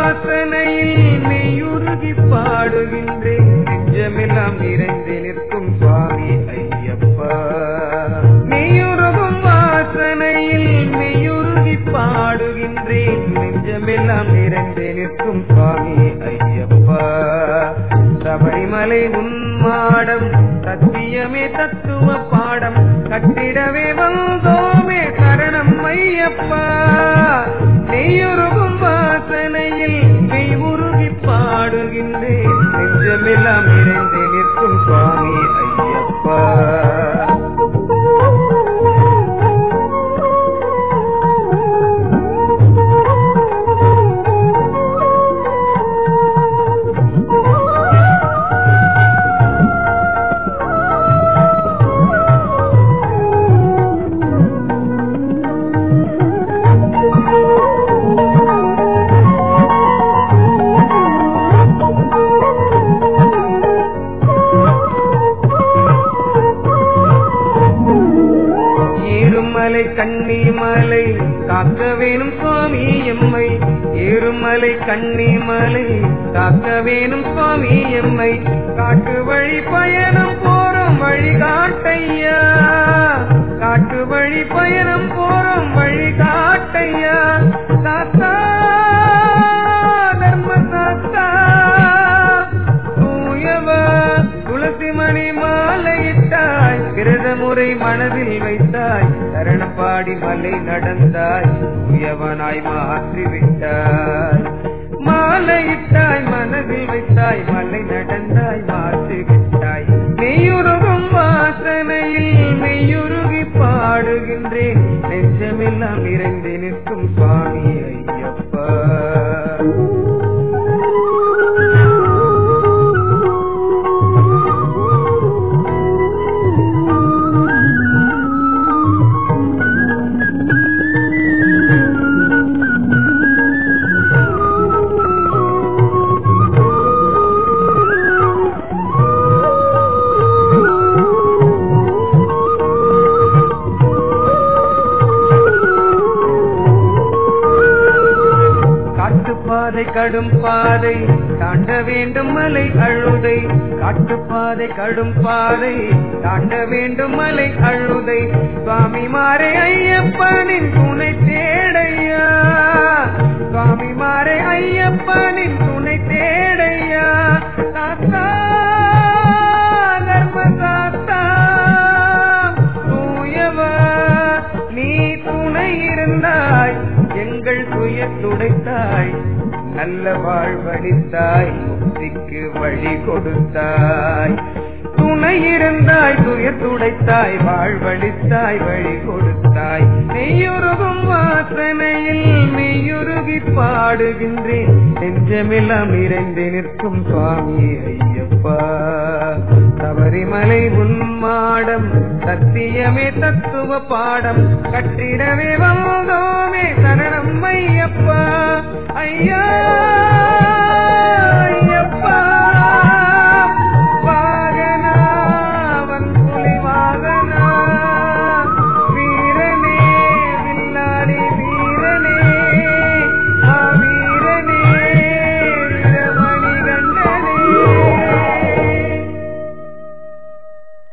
வாசனையில் மெய்யுருகி பாடுகின்றேன் நெஞ்சமெல்லாம் நிறைந்து நிற்கும் சுவாமி ஐயப்பா மெய்யுருகும் வாசனையில் மெய்யுருகி பாடுகின்றேன் நெஞ்சமெல்லாம் நிறைந்து நிற்கும் சுவாமி ஐயப்பா சபரிமலை உன்மாடம் சத்தியமே தத்துவ பாடம் கட்டிடவே வந்தோமே சரணம் ஐயப்பா நெய்யுருகும் வாசனையில் மெய் உருகி பாடுகின்றேன் நெஞ்சமெல்லாம் நிறைந்து நிற்கும் சுவாமி ஐயப்பா ஏறுமலை கன்னிமலை காக்க வேணும் சுவாமி எம்மை ஏறுமலை கன்னிமலை காக்க வேணும் சுவாமி எம்மை காட்டு வழி பயணம் போறோம் வழி காட்டையா காட்டு வழி பயணம் போறோம் வழி காட்டையா தாத்தா தர்ம தாத்தா தூயவா துளசி மணி மாலையிட்டாய் விரத முறை மனதில் வைத்தாய் சரணப்பாடி மலை நடந்தாய் தூயவனாய் மாற்றி விட்டாய் மாலையிட்டாய் மனதில் வைத்தாய் மலை நடந்தாய் மாற்றி விட்டாய் மெய்யுருகும் வாசனையில் மெய்யுருகி பாடுகின்றேன் நெஞ்சமெல்லாம் நிறைந்து நிற்கும் சுவாமி ஐயப்பா காட்டுப்பாதை கடும் பாதை தாண்ட வேண்டும் மலை அழுதை காட்டுப்பாதை கடும் பாதை தாண்ட வேண்டும் மலை அழுதை சுவாமி மாறே ஐயப்பனின் துணை தேடையா சுவாமி மாறே ஐயப்பனின் துணை தேடையா தாத்தா தர்ம தாத்தா தூயவா நீ துணை இருந்தாய் எங்கள் துய துடைத்தாய் நல்ல வாழ்வழித்தாய் முக்திக்கு வழி கொடுத்தாய் துணை இருந்தாய் துயர் துடைத்தாய் வாழ்வழித்தாய் வழி கொடுத்தாய் மெய்யுருகும் வாசனையில் மெய்யுருகி பாடுகின்றேன் நெஞ்சமெல்லாம் நிறைந்து நிற்கும் சுவாமி ஐயப்பா சபரிமலை உன்மாடம் சத்தியமே தத்துவ பாடம் கட்டிடவே வந்தோமே சரணம் ஐயா